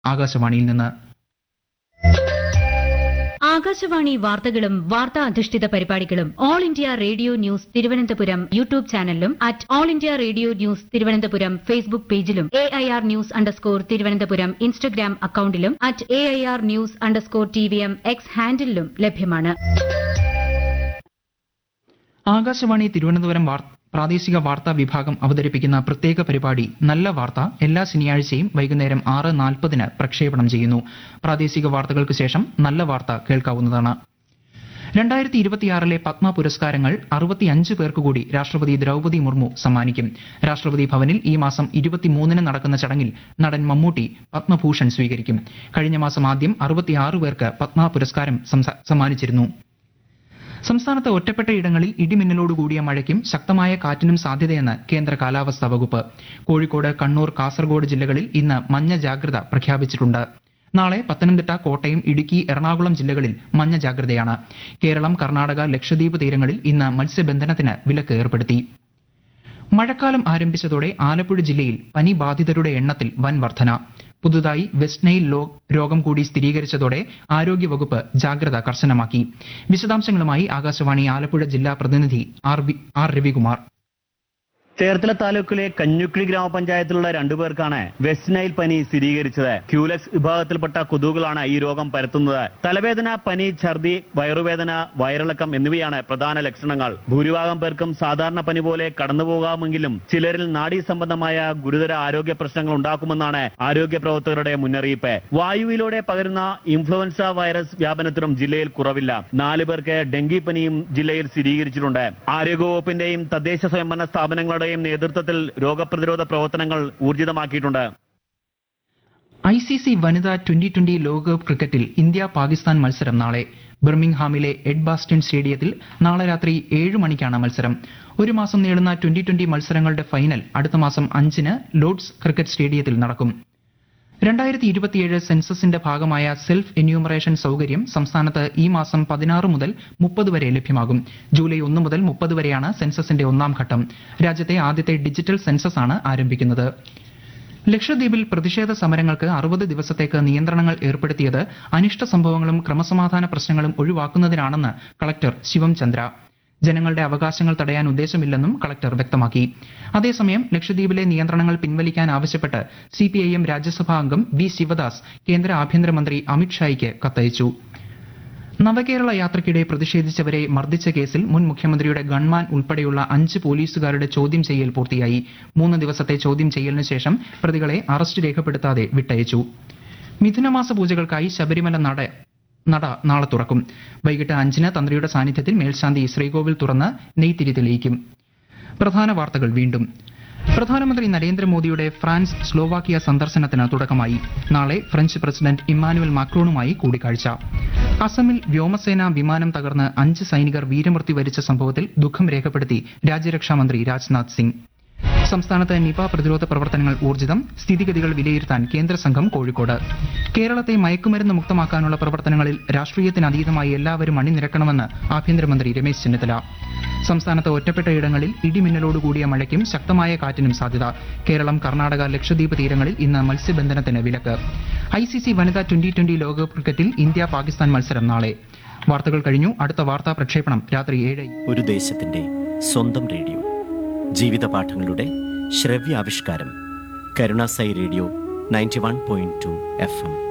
ആകാശവാണിയിൽ നിന്ന് ആകാശവാണി വാർത്തകളും വാർത്താ അധിഷ്ഠിത പരിപാടികളും all India radio news Thiruvananthapuram YouTube ചാനലിലും at all India radio news Thiruvananthapuram Facebook പേജിലും A I R news underscore Thiruvananthapuram Instagram അക്കൌണ്ടിലും at A I R news underscore T V M X ഹാൻഡിലും ലഭ്യമാണ് ആകാശവാണി തിരുവനന്തപുരം വാർ- പ്രാദേശിക വാർത്താ വിഭാഗം അവതരിപ്പിക്കുന്ന പ്രത്യേക പരിപാടി നല്ല വാർത്ത എല്ലാ ശനിയാഴ്ചയും വൈകുന്നേരം ആറ് നാൽപ്പതിന് പ്രക്ഷേപണം ചെയ്യുന്നു പ്രാദേശിക വാർത്തകൾക്ക് ശേഷം നല്ല വാർത്ത കേൾക്കാവുന്നതാണ് രണ്ടായിരത്തി ഇരുപത്തിയാറിലെ പത്മ പുരസ്കാരങ്ങൾ അറുപത്തിയഞ്ച് പേർക്ക് കൂടി രാഷ്ട്രപതി ദ്രൗപദി മുർമു സമ്മാനിക്കും രാഷ്ട്രപതി ഭവനിൽ ഈ മാസം ഇരുപത്തിമൂന്നിന് നടക്കുന്ന ചടങ്ങിൽ നടൻ മമ്മൂട്ടി പത്മഭൂഷൺ സ്വീകരിക്കും കഴിഞ്ഞ മാസം ആദ്യം അറുപത്തിയാറ് പേർക്ക് പത്മ പുരസ്കാരം സംസ- സമ്മാനിച്ചിരുന്നു സംസ്ഥാനത്ത് ഒറ്റപ്പെട്ട ഇടങ്ങളിൽ ഇടിമിന്നലോട് കൂടിയ മഴയ്ക്കും ശക്തമായ കാറ്റിനും സാധ്യതയെന്ന് കേന്ദ്ര കാലാവസ്ഥാ വകുപ്പ് കോഴിക്കോട് കണ്ണൂർ കാസർഗോഡ് ജില്ലകളിൽ ഇന്ന് മഞ്ഞ ജാഗ്രത പ്രഖ്യാപിച്ചിട്ടുണ്ട് നാളെ പത്തനംതിട്ട കോട്ടയം ഇടുക്കി എറണാകുളം ജില്ലകളിൽ മഞ്ഞ ജാഗ്രതയാണ് കേരളം കർണാടക ലക്ഷദ്വീപ് തീരങ്ങളിൽ ഇന്ന് മത്സ്യബന്ധനത്തിന് വിലക്ക് ഏർപ്പെടുത്തി മഴക്കാലം ആരംഭിച്ചതോടെ ആലപ്പുഴ ജില്ലയിൽ പനി ബാധിതരുടെ എണ്ണത്തിൽ വൻ വർധന പുതുതായി വെസ്റ്റ് നൈൽ ലോ- രോഗം കൂടി സ്ഥിരീകരിച്ചതോടെ ആരോഗ്യവകുപ്പ് ജാഗ്രത കർശനമാക്കി വിശദാംശങ്ങളുമായി ആകാശവാണി ആലപ്പുഴ ജില്ലാ പ്രതിനിധി R V- R Ravikumar Cherthala താലൂക്കിലെ കഞ്ഞുക്കിളി ഗ്രാമപഞ്ചായത്തിലുള്ള രണ്ടുപേർക്കാണ് വെസ്റ്റ് നൈൽ പനി സ്ഥിരീകരിച്ചത് ക്യൂലക്സ് വിഭാഗത്തിൽപ്പെട്ട കൊതുകുകളാണ് ഈ രോഗം പരത്തുന്നത് തലവേദന പനി ഛർദി വയറുവേദന വയറിളക്കം എന്നിവയാണ് പ്രധാന ലക്ഷണങ്ങൾ ഭൂരിഭാഗം പേർക്കും സാധാരണ പനി പോലെ കടന്നുപോകാമെങ്കിലും ചിലരിൽ നാഡീ സംബന്ധമായ ഗുരുതര ആരോഗ്യ പ്രശ്നങ്ങൾ ഉണ്ടാക്കുമെന്നാണ് ആരോഗ്യ പ്രവർത്തകരുടെ മുന്നറിയിപ്പ് വായുവിലൂടെ പകരുന്ന ഇൻഫ്ലുവൻസ വൈറസ് വ്യാപനത്തിനും ജില്ലയിൽ കുറവില്ല നാല് പേർക്ക് ഡെങ്കിപ്പനിയും ജില്ലയിൽ സ്ഥിരീകരിച്ചിട്ടുണ്ട് ആരോഗ്യവകുപ്പിന്റെയും തദ്ദേശ സ്വയംഭരണ സ്ഥാപനങ്ങളുടെയും നേതൃത്വത്തിൽ രോഗപ്രതിരോധ പ്രവർത്തനങ്ങൾ ഊർജിതമാക്കിയിട്ടുണ്ട് ഐ സി സി വനിതാ ട്വന്റി ട്വന്റി ലോകകപ്പ് ക്രിക്കറ്റിൽ ഇന്ത്യ പാകിസ്ഥാൻ മത്സരം നാളെ ബർമിംഗ്ഹാമിലെ എഡ് ബാസ്റ്റൺ സ്റ്റേഡിയത്തിൽ നാളെ രാത്രി ഏഴ് മണിക്കാണ് മത്സരം ഒരു മാസം നീളുന്ന ട്വന്റി ട്വന്റി മത്സരങ്ങളുടെ ഫൈനൽ അടുത്ത മാസം അഞ്ചിന് ലോർഡ്സ് ക്രിക്കറ്റ് സ്റ്റേഡിയത്തിൽ നടക്കും രണ്ടായിരത്തി ഇരുപത്തിയേഴ് സെൻസസിന്റെ ഭാഗമായ സെൽഫ് എന്യൂമറേഷൻ സൗകര്യം സംസ്ഥാനത്ത് ഈ മാസം പതിനാറ് മുതൽ മുപ്പത് വരെ ലഭ്യമാകും ജൂലൈ ഒന്ന് മുതൽ മുപ്പത് വരെയാണ് സെൻസസിന്റെ ഒന്നാം ഘട്ടം രാജ്യത്തെ ആദ്യത്തെ ഡിജിറ്റൽ സെൻസസ് ആണ് ആരംഭിക്കുന്നത് ലക്ഷദ്വീപിൽ പ്രതിഷേധ സമരങ്ങൾക്ക് അറുപത് ദിവസത്തേക്ക് നിയന്ത്രണങ്ങൾ ഏർപ്പെടുത്തിയത് അനിഷ്ട സംഭവങ്ങളും ക്രമസമാധാന പ്രശ്നങ്ങളും ഒഴിവാക്കുന്നതിനാണെന്ന് കളക്ടർ ശിവം ചന്ദ്ര ജനങ്ങളുടെ അവകാശങ്ങൾ തടയാൻ ഉദ്ദേശമില്ലെന്നും കളക്ടർ വ്യക്തമാക്കി അതേസമയം ലക്ഷദ്വീപിലെ നിയന്ത്രണങ്ങൾ പിൻവലിക്കാൻ ആവശ്യപ്പെട്ട് സിപിഐഎം രാജ്യസഭാ അംഗം വി ശിവദാസ് കേന്ദ്ര ആഭ്യന്തരമന്ത്രി അമിത്ഷായ്ക്ക് കത്തയച്ചു നവകേരള യാത്രയ്ക്കിടെ പ്രതിഷേധിച്ചവരെ മർദ്ദിച്ച കേസിൽ മുൻ മുഖ്യമന്ത്രിയുടെ ഗൺമാൻ ഉൾപ്പെടെയുള്ള അഞ്ച് പോലീസുകാരുടെ ചോദ്യം ചെയ്യൽ പൂർത്തിയായി മൂന്ന് ദിവസത്തെ ചോദ്യം ചെയ്യലിന് ശേഷം പ്രതികളെ അറസ്റ്റ് രേഖപ്പെടുത്താതെ വിട്ടയച്ചു മിഥുനമാസ പൂജകൾക്കായി ശബരിമല നട നട നാളെ തുറക്കും വൈകിട്ട് അഞ്ചിന് തന്ത്രിയുടെ സാന്നിധ്യത്തിൽ മേൽശാന്തി ശ്രീകോവിൽ തുറന്ന് നെയ്ത്തിരി തെളിയിക്കും പ്രധാന വാർത്തകൾ വീണ്ടും പ്രധാനമന്ത്രി നരേന്ദ്രമോദിയുടെ ഫ്രാൻസ് സ്ലോവാക്കിയ സന്ദർശനത്തിന് തുടക്കമായി നാളെ ഫ്രഞ്ച് പ്രസിഡന്റ് ഇമ്മാനുവൽ മാക്രോണുമായി കൂടിക്കാഴ്ച അസമിൽ വ്യോമസേന വിമാനം തകർന്ന് അഞ്ച് സൈനികർ വീരമൃത്യു വരിച്ച സംഭവത്തിൽ ദുഃഖം രേഖപ്പെടുത്തി രാജ്യരക്ഷാമന്ത്രി രാജ്നാഥ് സിംഗ് സംസ്ഥാനത്ത് നിപ പ്രതിരോധ പ്രവർത്തനങ്ങൾ ഊർജിതം സ്ഥിതിഗതികൾ വിലയിരുത്താൻ കേന്ദ്ര സംഘം കോഴിക്കോട് കേരളത്തെ മയക്കുമരുന്ന് മുക്തമാക്കാനുള്ള പ്രവർത്തനങ്ങളിൽ രാഷ്ട്രീയത്തിനതീതമായി എല്ലാവരും അണിനിരക്കണമെന്ന് ആഭ്യന്തരമന്ത്രി രമേശ് ചെന്നിത്തല സംസ്ഥാനത്ത് ഒറ്റപ്പെട്ട ഇടങ്ങളിൽ ഇടിമിന്നലോടുകൂടിയ മഴയ്ക്കും ശക്തമായ കാറ്റിനും സാധ്യത കേരളം കർണാടക ലക്ഷദ്വീപ് തീരങ്ങളിൽ ഇന്ന് മത്സ്യബന്ധനത്തിന് വിലക്ക് ഐ സി സി വനിതാ ട്വന്റി ട്വന്റി ലോകകപ്പ് ക്രിക്കറ്റിൽ ഇന്ത്യ പാകിസ്ഥാൻ മത്സരം നാളെ വാർത്തകൾ കഴിഞ്ഞു അടുത്ത വാർത്താ പ്രക്ഷേപണം രാത്രി ഏഴ് ഒരു ദേശത്തിന്റെ സ്വന്തം റേഡിയോ ജീവിത പാഠങ്ങളുടെ ശ്രവ്യാവിഷ്കാരം Karunasai radio ninety one point two F M